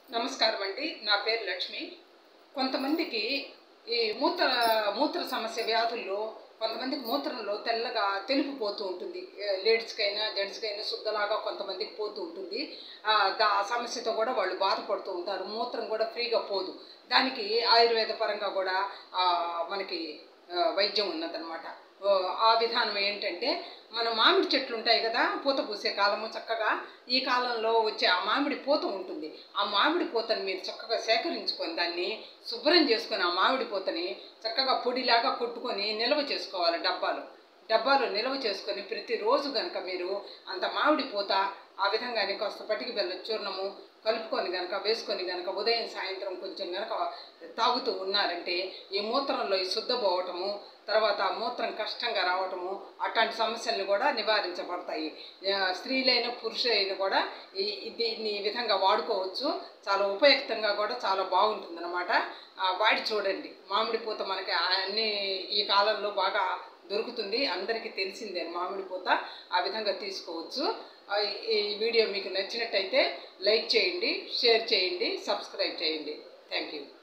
నమస్కారం అండి నా పేరు లక్ష్మి కొంతమందికి ఈ మూత్ర మూత్ర సమస్య వ్యాధుల్లో కొంతమందికి మూత్రంలో తెల్లగా తెలుపు పోతూ ఉంటుంది లేడీస్కైనా జెంట్స్కైనా శుద్ధలాగా కొంతమందికి పోతూ ఉంటుంది ఆ, దా ఆ సమస్యతో కూడా వాళ్ళు బాధపడుతూ ఉంటారు మూత్రం కూడా ఫ్రీగా పోదు దానికి ఆయుర్వేద పరంగా కూడా ఆ, మనకి ఆ, వైద్యం ఉన్నదన్నమాట ఓ, ఆ విధానం ఏంటంటే మన మామిడి చెట్లు ఉంటాయి కదా పూత పూసే కాలము చక్కగా ఈ కాలంలో వచ్చే ఆ మామిడి పూత ఉంటుంది ఆ మామిడి పూతని మీరు చక్కగా సేకరించుకొని దాన్ని శుభ్రం చేసుకొని ఆ మామిడి పూతని చక్కగా పొడిలాగా కొట్టుకొని నిల్వ చేసుకోవాలి డబ్బాలు డబ్బాలో నిల్వ చేసుకొని ప్రతిరోజు కనుక మీరు అంత మామిడి పూత ఆ విధంగానే కాస్త పటికి బెల్లం చూర్ణము కలుపుకొని కనుక వేసుకొని కనుక ఉదయం సాయంత్రం కొంచెం కనుక తాగుతూ ఉన్నారంటే ఈ మూత్రంలో ఈ శుద్ధ పోవటము తర్వాత ఆ మూత్రం కష్టంగా రావటము అట్లాంటి సమస్యలను కూడా నివారించబడతాయి ఆ, స్త్రీలైన పురుషులైన కూడా ఈ ఈ దీన్ని ఈ విధంగా వాడుకోవచ్చు చాలా ఉపయుక్తంగా కూడా చాలా బాగుంటుందన్నమాట ఆ, వాడి చూడండి మామిడి పూత మనకి అన్ని ఈ కాలంలో బాగా దొరుకుతుంది అందరికీ తెలిసిందే మామిడి పూత ఆ విధంగా తీసుకోవచ్చు ఆ, ఈ వీడియో మీకు నచ్చినట్టయితే లైక్ చేయండి షేర్ చేయండి సబ్స్క్రైబ్ చేయండి థ్యాంక్ యూ